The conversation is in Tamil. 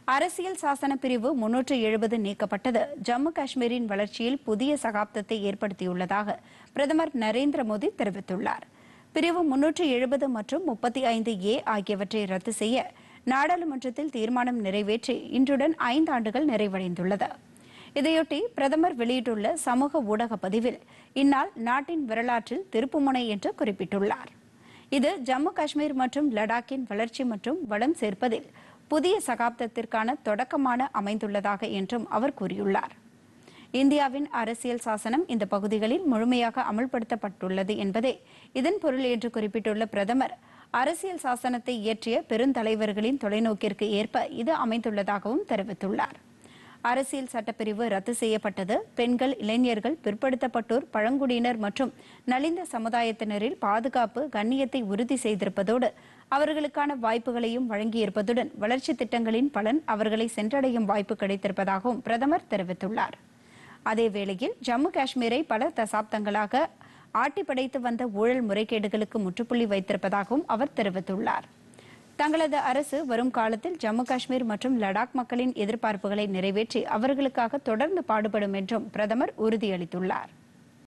அரசியல் சாசன பிரிவு முன்னூற்று எழுபது நீக்கப்பட்டது ஜம்மு காஷ்மீரின் வளர்ச்சியில் புதிய சகாப்தத்தை ஏற்படுத்தியுள்ளதாக பிரதமர் நரேந்திர மோடி தெரிவித்துள்ளார் பிரிவு முன்னூற்று எழுபது மற்றும் முப்பத்தி ஐந்து ஏ ஆகியவற்றை ரத்து செய்ய நாடாளுமன்றத்தில் தீர்மானம் நிறைவேற்றி இன்றுடன் ஐந்து ஆண்டுகள் நிறைவடைந்துள்ளது இதையொட்டி பிரதமர் வெளியிட்டுள்ள சமூக ஊடக பதிவில் இந்நாள் நாட்டின் வரலாற்றில் திருப்புமுனை என்று குறிப்பிட்டுள்ளார் இது ஜம்மு காஷ்மீர் மற்றும் லடாக்கின் வளர்ச்சி மற்றும் வளம் சேர்ப்பதில் புதிய சகாப்தத்திற்கான தொடக்கமான அமைந்துள்ளதாக என்றும் அவர் கூறியுள்ளார் இந்தியாவின் அரசியல் சாசனம் இந்த பகுதிகளில் முழுமையாக அமல்படுத்தப்பட்டுள்ளது என்பதே இதன் பொருள் என்று குறிப்பிட்டுள்ள பிரதமர் அரசியல் சாசனத்தை இயற்றிய பெருந்தலைவர்களின் தொலைநோக்கிற்கு ஏற்ப இது அமைந்துள்ளதாகவும் தெரிவித்துள்ளார் அரசியல் சட்டப்பிரிவு ரத்து செய்யப்பட்டது பெண்கள் இளைஞர்கள் பிற்படுத்தப்பட்டோர் பழங்குடியினர் மற்றும் நலிந்த சமுதாயத்தினரில் பாதுகாப்பு கண்ணியத்தை உறுதி செய்திருப்பதோடு அவர்களுக்கான வாய்ப்புகளையும் வழங்கியிருப்பதுடன் வளர்ச்சி திட்டங்களின் பலன் அவர்களை சென்றடையும் வாய்ப்பு கிடைத்திருப்பதாகவும் பிரதமர் தெரிவித்துள்ளார் அதேவேளையில் ஜம்மு காஷ்மீரை பல தசாப்தங்களாக ஆட்டி படைத்து வந்த ஊழல் முறைகேடுகளுக்கு முற்றுப்புள்ளி வைத்திருப்பதாகவும் அவர் தெரிவித்துள்ளார் தங்களது அரசு வரும் காலத்தில் ஜம்மு காஷ்மீர் மற்றும் லடாக் மக்களின் எதிர்பார்ப்புகளை நிறைவேற்றி அவர்களுக்காக தொடர்ந்து பாடுபடும் என்றும் பிரதமர் உறுதியளித்துள்ளார்